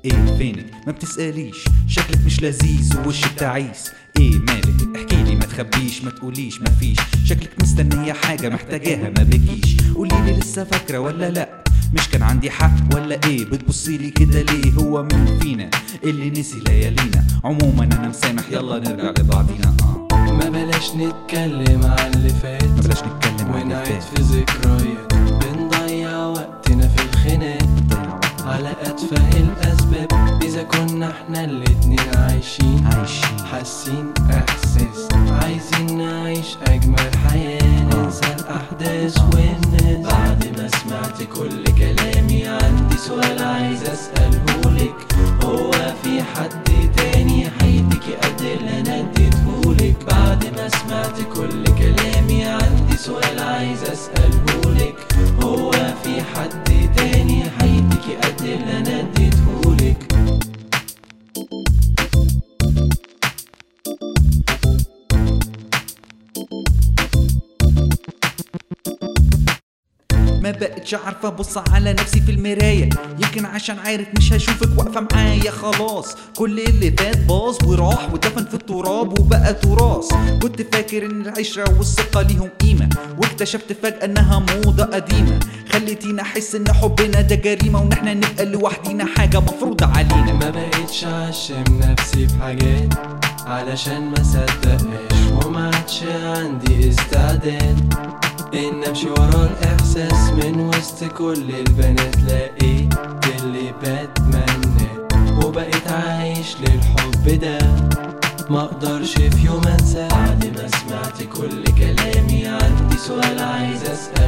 ايه فينك ما بتسأليش شكلك مش لذيذ ووشك تعيس ايه مالك احكيلي ما تخبيش ما تقوليش ما فيش شكلك مستنية حاجة محتاجاها ما بكيش قوليلي لسه فاكرة ولا لا مش كان عندي حق ولا ايه بتبصيلي كده ليه هو مين فينا اللي نسي ليالينا عموما انا مسامح يلا نرجع لبعضينا اه ما بلاش نتكلم على اللي فات ما بلاش نتكلم عن اللي ونعيد فات في ذكريات بنضيع وقتنا في الخناق ضيع وقت. على أتفه الأسباب إذا كنا احنا الاتنين عايشين عايشين حاسين إحساس عايزين نعيش أجمل حياة ننسى الأحداث والناس بعد ما سمعت كل كلامي عندي سؤال عايز أسألهولك هو في حد تاني هيديكي قد اللي أنا اديتهولك بعد ما سمعت كل كلامي عندي سؤال عايز أسألهولك هو في حد تاني هيديكي قد اللي أنا اديتهولك ما بقتش عارفة ابص على نفسي في المراية يمكن عشان عارف مش هشوفك واقفة معايا خلاص كل اللي فات باظ وراح ودفن في التراب وبقى تراث كنت فاكر ان العشرة والثقة ليهم قيمة واكتشفت فجأة انها موضة قديمة خليتينا احس ان حبنا ده جريمة وان احنا نبقى لوحدينا حاجة مفروضة علينا ما بقتش عشم نفسي في حاجات علشان ما صدقهاش وما عادش عندي استعداد ان امشي ورا الاحساس من وسط كل البنات لقيت اللي بتمناه وبقيت عايش للحب ده ما اقدرش في يوم انسى بعد ما سمعت كل كلامي عندي سؤال عايز اسال